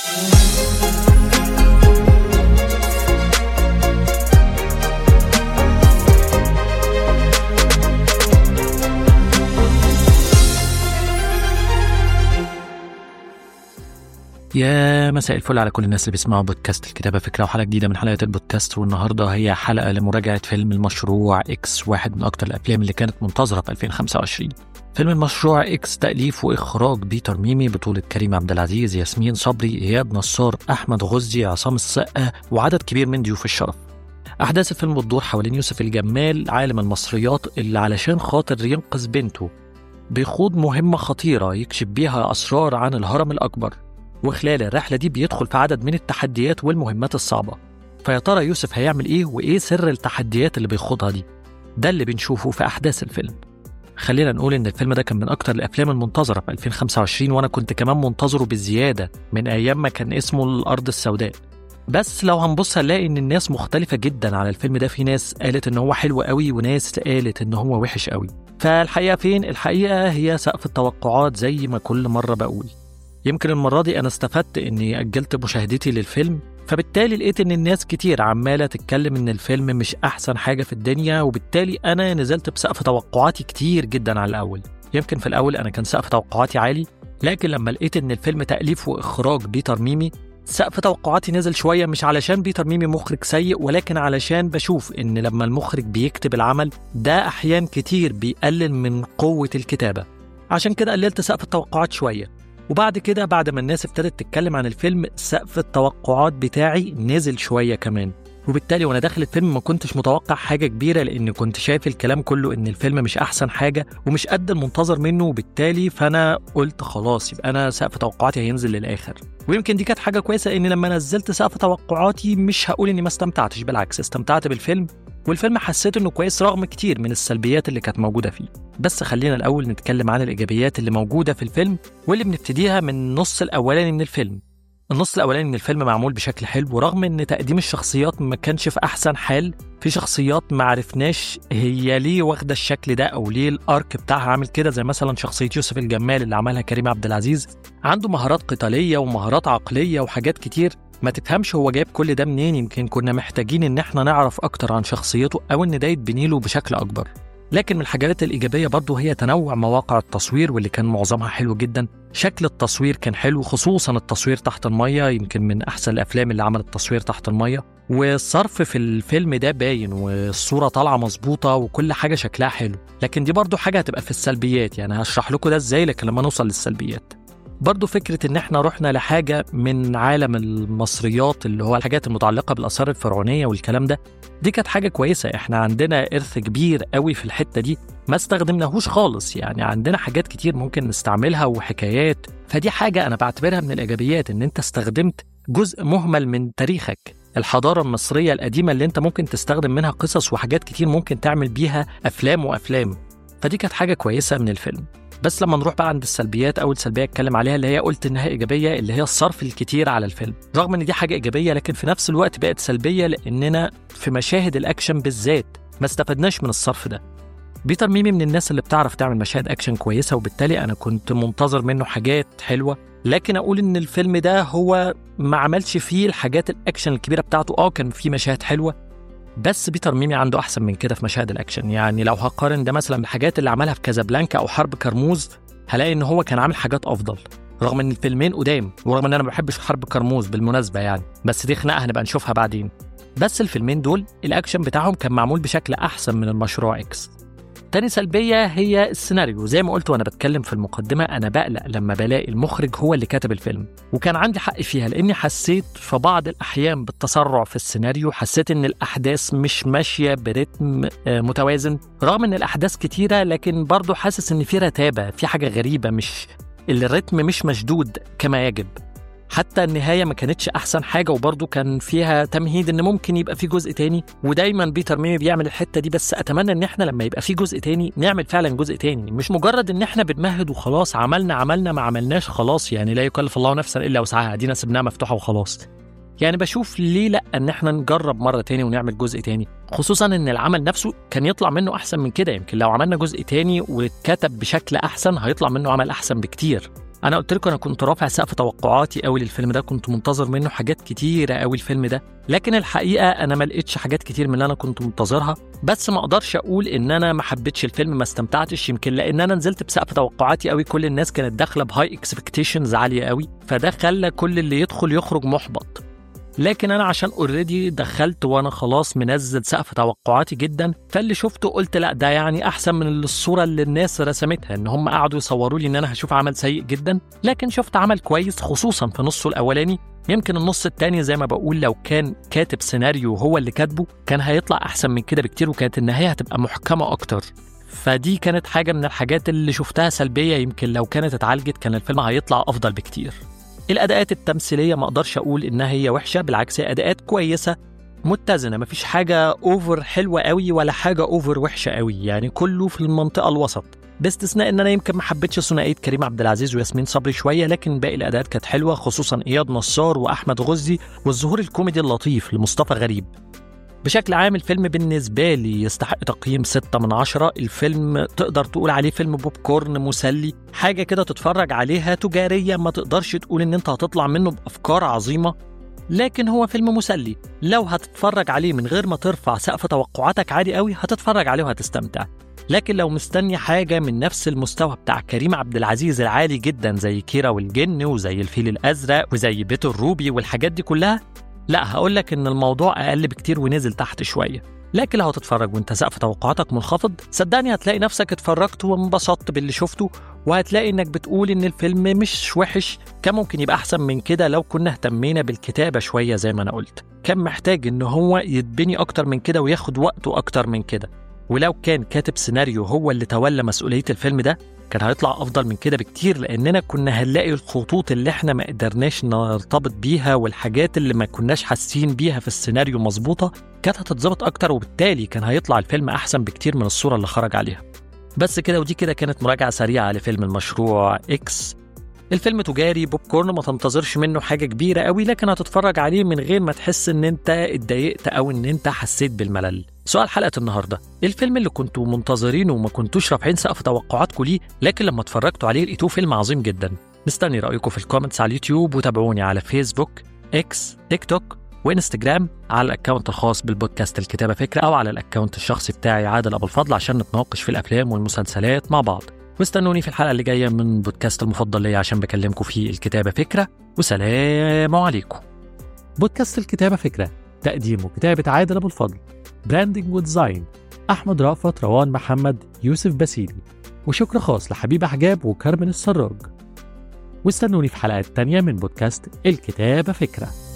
يا مساء الفل على كل الناس اللي بيسمعوا بودكاست الكتابة فكرة وحلقة جديدة من حلقات البودكاست والنهاردة هي حلقة لمراجعة فيلم المشروع إكس واحد من أكتر الأفلام اللي كانت منتظرة في 2025 فيلم المشروع إكس تأليف وإخراج بيتر ميمي بطولة كريم عبد العزيز ياسمين صبري إياد نصار أحمد غزي عصام السقا وعدد كبير من ضيوف الشرف أحداث الفيلم بتدور حوالين يوسف الجمال عالم المصريات اللي علشان خاطر ينقذ بنته بيخوض مهمة خطيرة يكشف بيها أسرار عن الهرم الأكبر وخلال الرحلة دي بيدخل في عدد من التحديات والمهمات الصعبة فيا ترى يوسف هيعمل إيه وإيه سر التحديات اللي بيخوضها دي ده اللي بنشوفه في أحداث الفيلم خلينا نقول إن الفيلم ده كان من أكتر الأفلام المنتظرة في 2025 وأنا كنت كمان منتظره بزيادة من أيام ما كان اسمه الأرض السوداء بس لو هنبص هنلاقي إن الناس مختلفة جدا على الفيلم ده في ناس قالت إن هو حلو قوي وناس قالت إن هو وحش قوي فالحقيقة فين؟ الحقيقة هي سقف التوقعات زي ما كل مرة بقول يمكن المرة دي أنا استفدت إني أجلت مشاهدتي للفيلم فبالتالي لقيت إن الناس كتير عمالة تتكلم إن الفيلم مش أحسن حاجة في الدنيا وبالتالي أنا نزلت بسقف توقعاتي كتير جدا على الأول يمكن في الأول أنا كان سقف توقعاتي عالي لكن لما لقيت إن الفيلم تأليف وإخراج بيتر ميمي سقف توقعاتي نزل شوية مش علشان بيتر ميمي مخرج سيء ولكن علشان بشوف إن لما المخرج بيكتب العمل ده أحيان كتير بيقلل من قوة الكتابة عشان كده قللت سقف التوقعات شوية وبعد كده بعد ما الناس ابتدت تتكلم عن الفيلم سقف التوقعات بتاعي نزل شوية كمان وبالتالي وانا داخل الفيلم ما كنتش متوقع حاجه كبيره لان كنت شايف الكلام كله ان الفيلم مش احسن حاجه ومش قد المنتظر منه وبالتالي فانا قلت خلاص يبقى انا سقف توقعاتي هينزل للاخر ويمكن دي كانت حاجه كويسه ان لما نزلت سقف توقعاتي مش هقول اني ما استمتعتش بالعكس استمتعت بالفيلم والفيلم حسيت انه كويس رغم كتير من السلبيات اللي كانت موجوده فيه بس خلينا الاول نتكلم عن الايجابيات اللي موجوده في الفيلم واللي بنبتديها من النص الاولاني من الفيلم النص الاولاني من الفيلم معمول بشكل حلو ورغم ان تقديم الشخصيات ما كانش في احسن حال في شخصيات ما عرفناش هي ليه واخده الشكل ده او ليه الارك بتاعها عامل كده زي مثلا شخصيه يوسف الجمال اللي عملها كريم عبد العزيز عنده مهارات قتاليه ومهارات عقليه وحاجات كتير ما تفهمش هو جايب كل ده منين يمكن كنا محتاجين ان احنا نعرف اكتر عن شخصيته او ان ده يتبني له بشكل اكبر لكن من الحاجات الإيجابية برضه هي تنوع مواقع التصوير واللي كان معظمها حلو جدا شكل التصوير كان حلو خصوصا التصوير تحت المية يمكن من أحسن الأفلام اللي عملت تصوير تحت المية والصرف في الفيلم ده باين والصورة طالعة مظبوطة وكل حاجة شكلها حلو لكن دي برضه حاجة هتبقى في السلبيات يعني هشرح لكم ده ازاي لكن لما نوصل للسلبيات برضو فكرة إن إحنا رحنا لحاجة من عالم المصريات اللي هو الحاجات المتعلقة بالآثار الفرعونية والكلام ده دي كانت حاجة كويسة إحنا عندنا إرث كبير قوي في الحتة دي ما استخدمناهوش خالص يعني عندنا حاجات كتير ممكن نستعملها وحكايات فدي حاجة أنا بعتبرها من الإيجابيات إن أنت استخدمت جزء مهمل من تاريخك الحضارة المصرية القديمة اللي أنت ممكن تستخدم منها قصص وحاجات كتير ممكن تعمل بيها أفلام وأفلام فدي كانت حاجة كويسة من الفيلم بس لما نروح بقى عند السلبيات اول سلبيه اتكلم عليها اللي هي قلت انها ايجابيه اللي هي الصرف الكتير على الفيلم رغم ان دي حاجه ايجابيه لكن في نفس الوقت بقت سلبيه لاننا في مشاهد الاكشن بالذات ما استفدناش من الصرف ده بيتر ميمي من الناس اللي بتعرف تعمل مشاهد اكشن كويسه وبالتالي انا كنت منتظر منه حاجات حلوه لكن اقول ان الفيلم ده هو ما عملش فيه الحاجات الاكشن الكبيره بتاعته اه كان فيه مشاهد حلوه بس بيتر ميمي عنده احسن من كده في مشاهد الاكشن يعني لو هقارن ده مثلا بالحاجات اللي عملها في كازابلانكا او حرب كرموز هلاقي ان هو كان عامل حاجات افضل رغم ان الفيلمين قدام ورغم ان انا ما بحبش حرب كرموز بالمناسبه يعني بس دي خناقه هنبقى نشوفها بعدين بس الفيلمين دول الاكشن بتاعهم كان معمول بشكل احسن من المشروع اكس تاني سلبية هي السيناريو زي ما قلت وانا بتكلم في المقدمة انا بقلق لما بلاقي المخرج هو اللي كاتب الفيلم وكان عندي حق فيها لاني حسيت في بعض الاحيان بالتسرع في السيناريو حسيت ان الاحداث مش ماشية برتم متوازن رغم ان الاحداث كتيرة لكن برضه حاسس ان في رتابة في حاجة غريبة مش الريتم مش مشدود كما يجب حتى النهايه ما كانتش احسن حاجه وبرضه كان فيها تمهيد ان ممكن يبقى في جزء تاني ودايما بيتر ميمي بيعمل الحته دي بس اتمنى ان احنا لما يبقى في جزء تاني نعمل فعلا جزء تاني مش مجرد ان احنا بنمهد وخلاص عملنا عملنا ما عملناش خلاص يعني لا يكلف الله نفسا الا وسعها ادينا سيبناها مفتوحه وخلاص يعني بشوف ليه لا ان احنا نجرب مره تاني ونعمل جزء تاني خصوصا ان العمل نفسه كان يطلع منه احسن من كده يمكن لو عملنا جزء تاني واتكتب بشكل احسن هيطلع منه عمل احسن بكتير انا قلت لكم انا كنت رافع سقف توقعاتي قوي للفيلم ده كنت منتظر منه حاجات كتيره قوي الفيلم ده لكن الحقيقه انا ما لقيتش حاجات كتير من اللي انا كنت منتظرها بس ما اقدرش اقول ان انا ما حبيتش الفيلم ما استمتعتش يمكن لان انا نزلت بسقف توقعاتي قوي كل الناس كانت داخله بهاي اكسبكتيشنز عاليه قوي فده خلى كل اللي يدخل يخرج محبط لكن انا عشان اوريدي دخلت وانا خلاص منزل سقف توقعاتي جدا فاللي شفته قلت لا ده يعني احسن من الصوره اللي الناس رسمتها ان هم قعدوا يصوروا لي ان انا هشوف عمل سيء جدا لكن شفت عمل كويس خصوصا في نصه الاولاني يمكن النص التاني زي ما بقول لو كان كاتب سيناريو هو اللي كاتبه كان هيطلع احسن من كده بكتير وكانت النهايه هتبقى محكمه اكتر فدي كانت حاجه من الحاجات اللي شفتها سلبيه يمكن لو كانت اتعالجت كان الفيلم هيطلع افضل بكتير الاداءات التمثيليه ما اقدرش اقول انها هي وحشه بالعكس هي اداءات كويسه متزنه مفيش حاجه اوفر حلوه قوي ولا حاجه اوفر وحشه قوي يعني كله في المنطقه الوسط باستثناء ان انا يمكن ما حبيتش ثنائيه كريم عبد العزيز وياسمين صبري شويه لكن باقي الاداءات كانت حلوه خصوصا اياد نصار واحمد غزي والظهور الكوميدي اللطيف لمصطفى غريب بشكل عام الفيلم بالنسبة لي يستحق تقييم 6 من عشرة الفيلم تقدر تقول عليه فيلم بوب كورن مسلي حاجة كده تتفرج عليها تجارية ما تقدرش تقول ان انت هتطلع منه بأفكار عظيمة لكن هو فيلم مسلي لو هتتفرج عليه من غير ما ترفع سقف توقعاتك عالي قوي هتتفرج عليه وهتستمتع لكن لو مستني حاجة من نفس المستوى بتاع كريم عبد العزيز العالي جدا زي كيرة والجن وزي الفيل الأزرق وزي بيت الروبي والحاجات دي كلها لا هقول لك ان الموضوع اقل بكتير ونزل تحت شويه لكن لو هتتفرج وانت سقف توقعاتك منخفض صدقني هتلاقي نفسك اتفرجت وانبسطت باللي شفته وهتلاقي انك بتقول ان الفيلم مش وحش كان ممكن يبقى احسن من كده لو كنا اهتمينا بالكتابه شويه زي ما انا قلت كان محتاج ان هو يتبني اكتر من كده وياخد وقته اكتر من كده ولو كان كاتب سيناريو هو اللي تولى مسؤوليه الفيلم ده كان هيطلع افضل من كده بكتير لاننا كنا هنلاقي الخطوط اللي احنا ما قدرناش نرتبط بيها والحاجات اللي ما كناش حاسين بيها في السيناريو مظبوطه كانت هتتظبط اكتر وبالتالي كان هيطلع الفيلم احسن بكتير من الصوره اللي خرج عليها بس كده ودي كده كانت مراجعه سريعه لفيلم المشروع اكس الفيلم تجاري بوب كورن ما تنتظرش منه حاجه كبيره قوي لكن هتتفرج عليه من غير ما تحس ان انت اتضايقت او ان انت حسيت بالملل سؤال حلقه النهارده الفيلم اللي كنتوا منتظرينه وما كنتوش رافعين سقف توقعاتكم ليه لكن لما اتفرجتوا عليه لقيتوه فيلم عظيم جدا مستني رايكم في الكومنتس على اليوتيوب وتابعوني على فيسبوك اكس تيك توك وانستجرام على الاكونت الخاص بالبودكاست الكتابه فكره او على الاكونت الشخصي بتاعي عادل ابو الفضل عشان نتناقش في الافلام والمسلسلات مع بعض واستنوني في الحلقه اللي جايه من بودكاست المفضل ليا عشان بكلمكم فيه الكتابه فكره وسلام عليكم بودكاست الكتابه فكره تقديم وكتابه عادل ابو الفضل براندنج وديزاين احمد رأفت روان محمد يوسف باسيلي وشكر خاص لحبيب حجاب وكارمن السراج واستنوني في حلقات تانية من بودكاست الكتابة فكرة